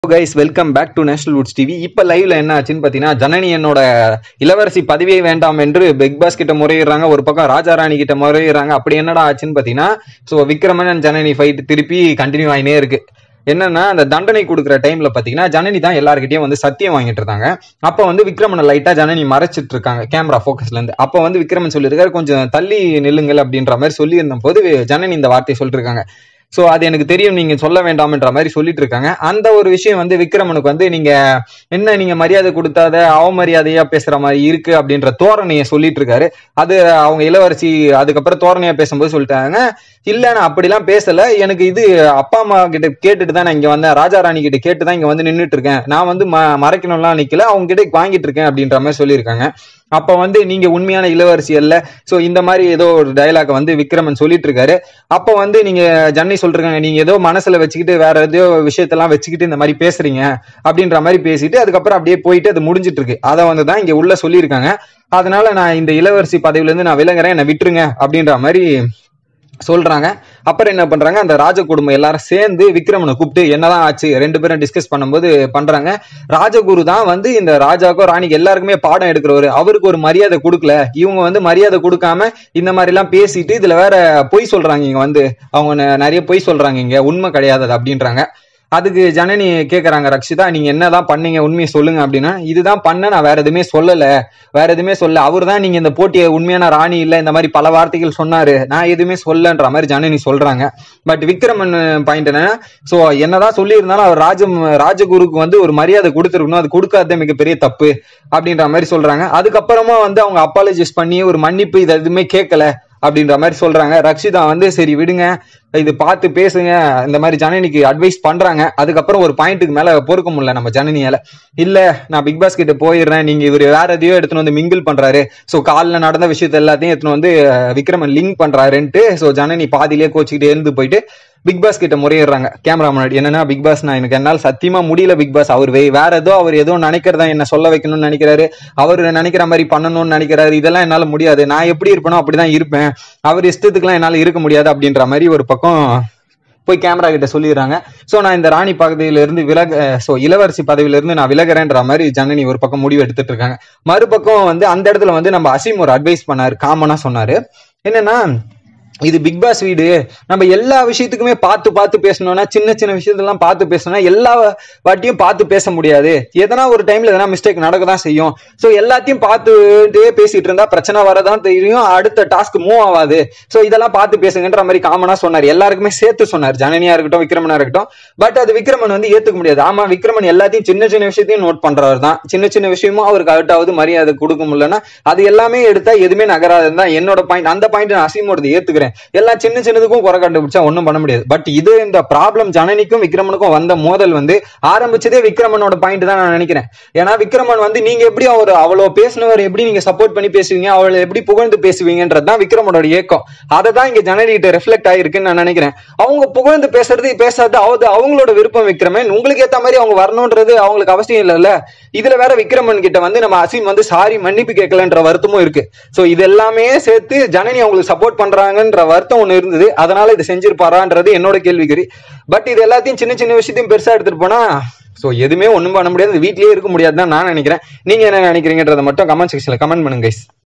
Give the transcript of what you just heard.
guys welcome back to national woods TV இப்போ லைவ்ல என்ன ஆச்சுன்னு பார்த்தீங்கன்னா ஜனனி என்னோட இளவரசி பதவியை வேண்டாம் என்று பிக் பாஸ் கிட்ட முறையிடுறாங்க ஒரு பக்கம் ராஜா ராணி கிட்ட முறையிடுறாங்க அப்படி என்னடா ஆச்சுன்னு பார்த்தீங்கன்னா so Vikraman and Janani fight திருப்பி கண்டினியூ ஆகினே இருக்கு என்னன்னா அந்த தண்டனை கொடுக்குற டைம்ல பாத்தீங்கன்னா ஜனனி தான் எல்லாருக்கிட்டையும் வந்து சத்தியம் வாங்கிட்டு இருந்தாங்க அப்ப வந்து விக்ரமனை லைட்டா ஜனனி மறைச்சிட்டு இருக்காங்க கேமரா ஃபோக்கஸ்ல இருந்து அப்ப வந்து விக்ரமன் சொல்லியிருக்காரு கொஞ்சம் தள்ளி நில்லுங்கள் அப்படின்ற மாதிரி சொல்லியிருந்த போது ஜனனி இந்த வார்த்தையை சொல்லிருக்காங்க சோ அது எனக்கு தெரியும் நீங்க சொல்ல வேண்டாம்ன்ற மாதிரி சொல்லிட்டு இருக்காங்க அந்த ஒரு விஷயம் வந்து விக்ரமனுக்கு வந்து நீங்க என்ன நீங்க மரியாதை கொடுத்தாத அவமரியாதையா பேசுற மாதிரி இருக்கு அப்படின்ற தோரணையை சொல்லிட்டு இருக்காரு அது அவங்க இளவரசி அதுக்கப்புறம் தோரணையா பேசும்போது சொல்லிட்டாங்க இல்ல நான் அப்படிலாம் பேசல எனக்கு இது அப்பா அம்மா கிட்ட கேட்டுட்டு தான் நான் இங்க வந்தேன் ராஜா ராணி கிட்ட கேட்டு தான் இங்க வந்து நின்னுட்டு இருக்கேன் நான் வந்து ம- மறைக்கணும்லாம் நிக்கல அவங்க கிட்ட வாங்கிட்டு இருக்கேன் அப்படின்ற மாதிரி சொல்லியிருக்காங்க அப்ப வந்து நீங்க உண்மையான இளவரசி அல்ல சோ இந்த மாதிரி ஏதோ ஒரு டயலாக் வந்து விக்ரமன் சொல்லிட்டு இருக்காரு அப்ப வந்து நீங்க ஜன்னி சொல்றாங்க நீங்க ஏதோ மனசுல வச்சுக்கிட்டு வேற ஏதோ விஷயத்தெல்லாம் வச்சுக்கிட்டு இந்த மாதிரி பேசுறீங்க அப்படின்ற மாதிரி பேசிட்டு அதுக்கப்புறம் அப்படியே போயிட்டு அது முடிஞ்சிட்டு இருக்கு அதை வந்து தான் இங்க உள்ள சொல்லியிருக்காங்க அதனால நான் இந்த இளவரசி பதவியில இருந்து நான் விலகுறேன் என்னை விட்டுருங்க அப்படின்ற மாதிரி சொல்றாங்க அப்புறம் என்ன பண்றாங்க அந்த ராஜ குடும்பம் எல்லாரும் சேர்ந்து விக்ரமனை கூப்பிட்டு என்னதான் ஆச்சு ரெண்டு பேரும் டிஸ்கஸ் பண்ணும்போது பண்றாங்க ராஜகுரு தான் வந்து இந்த ராஜாக்கோ ராணிக்கு எல்லாருக்குமே பாடம் எடுக்கிறவரு அவருக்கு ஒரு மரியாதை கொடுக்கல இவங்க வந்து மரியாதை கொடுக்காம இந்த மாதிரி எல்லாம் பேசிட்டு இதுல வேற பொய் சொல்றாங்க இங்க வந்து அவங்க ந- நிறைய பொய் சொல்றாங்க இங்க உண்மை கிடையாது அது அப்படின்றாங்க அதுக்கு ஜனனி கேக்குறாங்க ரக்ஷிதா நீங்க என்னதான் பண்ணீங்க உண்மையை சொல்லுங்க அப்படின்னா இதுதான் பண்ண நான் வேற எதுவுமே சொல்லல வேற எதுவுமே சொல்ல அவர் தான் நீங்க இந்த போட்டியை உண்மையான ராணி இல்ல இந்த மாதிரி பல வார்த்தைகள் சொன்னாரு நான் எதுவுமே சொல்லன்ற மாதிரி ஜனனி சொல்றாங்க பட் விக்ரமன் பாயிண்ட் என்னன்னா சோ என்னதான் சொல்லியிருந்தாலும் அவர் ராஜ ராஜகுருக்கு வந்து ஒரு மரியாதை கொடுத்துருக்கணும் அது கொடுக்காதது மிகப்பெரிய தப்பு அப்படின்ற மாதிரி சொல்றாங்க அதுக்கப்புறமா வந்து அவங்க அப்பாலஜிஸ் பண்ணி ஒரு மன்னிப்பு இது எதுவுமே கேட்கல அப்படின்ற மாதிரி சொல்றாங்க ரக்ஷிதா வந்து சரி விடுங்க இது பார்த்து பேசுங்க இந்த மாதிரி ஜனனிக்கு அட்வைஸ் பண்றாங்க அதுக்கப்புறம் ஒரு பாயிண்ட்டுக்கு மேல பொறுக்க முடியல நம்ம ஜனனியால இல்ல நான் பிக் பாஸ் கிட்ட போயிடுறேன் நீங்க இவர் வேற எதையோ எடுத்துன்னு வந்து மிங்கிள் பண்றாரு சோ காலில் நடந்த விஷயத்த எல்லாத்தையும் எடுத்துன்னு வந்து அஹ், விக்ரமன் லிங்க் பண்றாருன்ட்டு சோ ஜனனி பாதியிலே கோச்சிக்கிட்டு எழுந்து போயிட்டு பிக் பாஸ் கிட்ட முறையிடுறாங்க கேமரா முன்னாடி என்னன்னா பிக் பாஸ் நான் எனக்கு என்னால் சத்தியமா முடியல பிக் பாஸ் அவர் வே- வேற ஏதோ அவர் ஏதோ நினைக்கிறதா என்ன சொல்ல வைக்கணும்னு நினைக்கிறாரு அவர் நினைக்கிற மாதிரி பண்ணணும்னு நினைக்கிறாரு இதெல்லாம் என்னால முடியாது நான் எப்படி இருப்பேனோ அப்படிதான் இருப்பேன் அவர் இஷ்டத்துக்குலாம் என்னால இருக்க முடியாது அப்படின்ற மாதிரி ஒரு பக்கம் போய் கேமரா கிட்ட சொல்லிடுறாங்க சோ நான் இந்த ராணி பதவியில இருந்து விலக சோ இளவரசி பதவியில இருந்து நான் விலகுறேன்ற மாதிரி ஜனனி ஒரு பக்கம் முடிவு எடுத்துட்டு இருக்காங்க மறுபக்கம் வந்து அந்த இடத்துல வந்து நம்ம அசீம் ஒரு அட்வைஸ் பண்ணாரு காமனா சொன்னாரு என்னன்னா இது பிக் பாஸ் வீடு நம்ம எல்லா விஷயத்துக்குமே பார்த்து பார்த்து பேசணும்னா சின்ன சின்ன விஷயத்தெல்லாம் பார்த்து பேசணும்னா எல்லா வாட்டியும் பார்த்து பேச முடியாது எதனா ஒரு டைம்ல எதனா மிஸ்டேக் நடக்க தான் செய்யும் ஸோ எல்லாத்தையும் பார்த்துட்டே பேசிட்டு இருந்தா பிரச்சனை வரதான் தெரியும் அடுத்த டாஸ்க் மூவ் ஆகாது ஸோ இதெல்லாம் பார்த்து பேசுங்கன்ற மாதிரி காமனா சொன்னார் எல்லாருக்குமே சேர்த்து சொன்னார் ஜனனியா இருக்கட்டும் விக்ரமனா இருக்கட்டும் பட் அது விக்ரமன் வந்து ஏத்துக்க முடியாது ஆமா விக்ரமன் எல்லாத்தையும் சின்ன சின்ன விஷயத்தையும் நோட் பண்றவர் தான் சின்ன சின்ன விஷயமும் அவருக்கு அவுட்டாவது மரியாதை கொடுக்க முடியலன்னா அது எல்லாமே எடுத்தா எதுவுமே நகராதுன்னு தான் என்னோட பாயிண்ட் அந்த பாயிண்ட் நான் அசீமோடது ஏத்துக்கிறேன் எல்லாம் சின்ன சின்னதுக்கும் குறை கண்டுபிடிச்சா ஒண்ணும் பண்ண முடியாது பட் இது இந்த ப்ராப்ளம் ஜனனிக்கும் விக்ரமனுக்கும் வந்த மோதல் வந்து ஆரம்பிச்சதே விக்ரமனோட பாயிண்ட் தான் நான் நினைக்கிறேன் ஏன்னா விக்ரமன் வந்து நீங்க எப்படி அவர் அவ்வளவு பேசினவர் எப்படி நீங்க சப்போர்ட் பண்ணி பேசுவீங்க அவளை எப்படி புகழ்ந்து பேசுவீங்கன்றது தான் விக்ரமனோட ஏக்கம் அதை தான் இங்க ஜனனி கிட்ட ரிஃப்ளெக்ட் ஆயிருக்குன்னு நான் நினைக்கிறேன் அவங்க புகழ்ந்து பேசுறது பேசாது அது அவங்களோட விருப்பம் விக்ரமன் உங்களுக்கு ஏத்த மாதிரி அவங்க வரணும்ன்றது அவங்களுக்கு அவசியம் இல்லைல்ல இதுல வேற விக்ரமன் கிட்ட வந்து நம்ம அசீம் வந்து சாரி மன்னிப்பு கேட்கலன்ற வருத்தமும் இருக்கு சோ இது எல்லாமே சேர்த்து ஜனனி அவங்களுக்கு சப்போர்ட் பண்றாங்கன்ற வருத்தம் ஒண்ணு இருந்தது அதனால இதை செஞ்சிருப்பாரான்றது என்னோட கேள்விக்குறி பட் இது எல்லாத்தையும் சின்ன சின்ன விஷயத்தையும் பெருசா எடுத்துட்டு போனா சோ எதுவுமே ஒண்ணும் பண்ண முடியாது வீட்லயே இருக்க முடியாதுன்னு நான் நினைக்கிறேன் நீங்க என்ன நினைக்கிறீங்கன்றத மட்டும் கமெண்ட் செக்ஷன்ல கமெண்ட் பண்ணுங்க guys